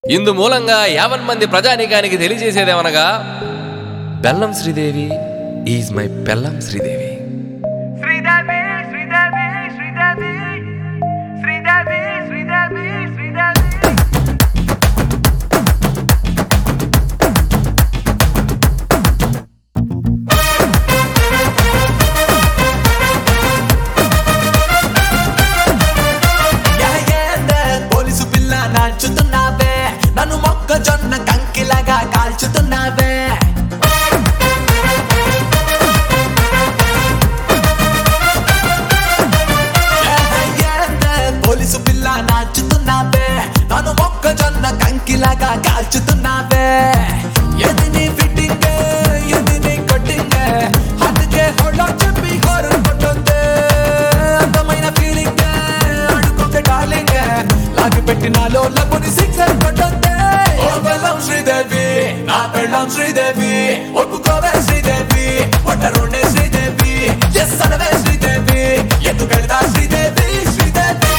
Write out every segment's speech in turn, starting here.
ఇందు మూలంగా యావన్ మంది ప్రజానీకానికి తెలియజేసేదేమనగా బెల్లం శ్రీదేవి ఈజ్ మై బెల్లం శ్రీదేవి శ్రీదేవి శ్రీదేవి శ్రీదేవి శ్రీదేవి శ్రీదేవి శ్రీదేవి ఎహయేందే పోలీసు పిల్ల నాచుతున్నావే నన్ను మొక్కజొన్న కంకిలాగా కాల్చుతున్నావే ఎహయేందే పోలీసు పిల్ల నాచుతున్నావే నన్ను మొక్కజొన్న కంకిలాగా కాల్చుతున్నావే ఎది నీ ఫిట్టింగ్ ఎది నీ కట్టింగ్ అందుకే హోళ్ళో చెప్పి హారర్ కొట్టుందే అందమైన ఫీలింగ్ అడుగుకే డార్లింగ్ లాగి పెట్టినాలో లబ్బుని సిక్సర్ కొట్టుందే ఓ బెల్లం శ్రీదేవి నా పెళ్ళం శ్రీదేవి ఒప్పుకోవే శ్రీదేవి ఒట్టరుండే శ్రీదేవి ఎస్ అనవే శ్రీదేవి ఎందుకెళ్తా Sridevi Sridevi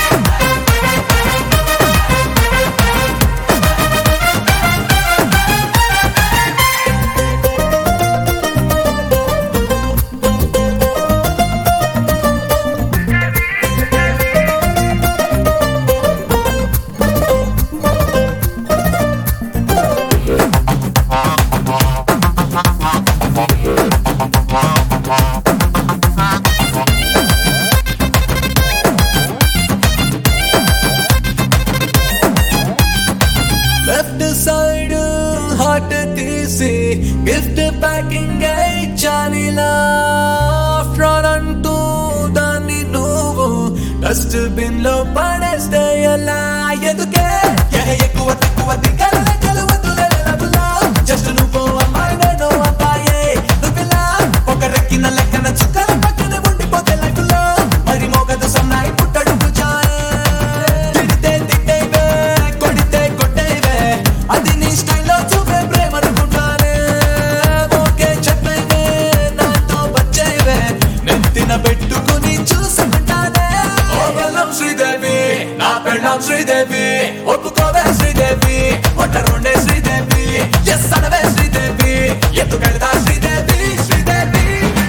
left side heart తీసి గిఫ్ట్ ప్యాకింగ్ ఇచ్చానిలా ఫ్రాడ్ అంటూ దాన్ని నువ్వు డస్ట్ బిన్ లో పడేస్తే ఎలా ఎందుకే ఏ ఎక్కువ తక్కువ దిగల కలవతులే జస్ట్ నువ్వు అమ్మాయి నేను అబ్బాయే నువ్విలా ఒక రెక్కిన లెక్కన చుక్కల పక్కన ఉండిపోతే లైఫ్ లో మరి మోగదు సన్నాయి పుట్టడు చాయే తిడితే తిట్టేవే కొడితే కొట్టేవే అది నీ స్టైల్లో చూపే ప్రేమ అనుకుంటానే ఓకే చెప్పేవే నాతో వచ్చేవే నెత్తిన పెట్టుకుని చూసుకుంటానే ఓ బెల్లం శ్రీదేవి నా పెళ్ళం శ్రీదేవి ఒప్పుకోవే శ్రీదేవి ఒట్టరుండే శ్రీదేవి ఎస్ అనవే శ్రీదేవి ఎందుకెళ్తా శ్రీదేవి శ్రీదేవి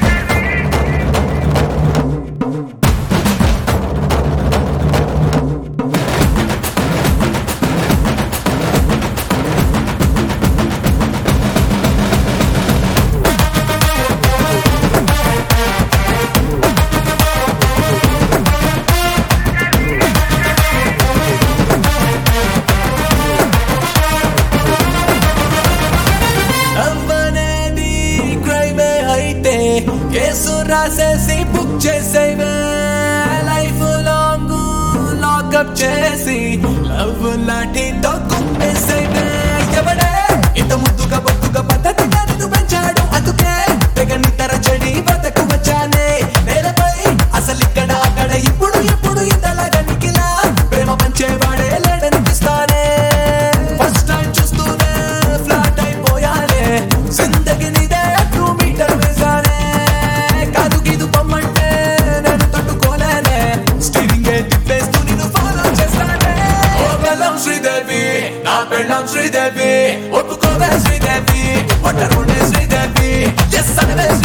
నవ్వనేది క్రైమే అయితే కేసు రాసేసి బుక్ చేసేవే లైఫ్ లాంగ్ లాకప్ చేసి లవ్ లాఠీతో కుమ్మేసేవే ఎవడే ఇంత ముద్దుగా బొద్దుగా పద్ధతిగా నిన్ను పెంచాడు అందుకే తెగ నిద్ర చెడి బతకు వచ్చానే నేలపై అసలు ఇక్కడ అక్కడ ఇప్పుడు ఇప్పుడు ఇంతలాగా నిఖిలా ప్రేమ పంచేవాడే లేడనిపిస్తానే ఫస్ట్ టైం చూస్తూనే ఫ్లాట్ అయిపోయానే జిందగి నీదే టూ మీటర్ వేసానే కాదు గీదు పొమ్మంటే నేను తట్టుకోలేనే స్టీరింగ్ తిప్పేస్తూ నిన్ను ఫాలో చేస్తానే ఓ బెల్లం శ్రీదేవి నా పెళ్ళం శ్రీదేవి ఒప్పుకోవే శ్రీదేవి ఒట్టరుండే శ్రీదేవి ఎస్ అనవే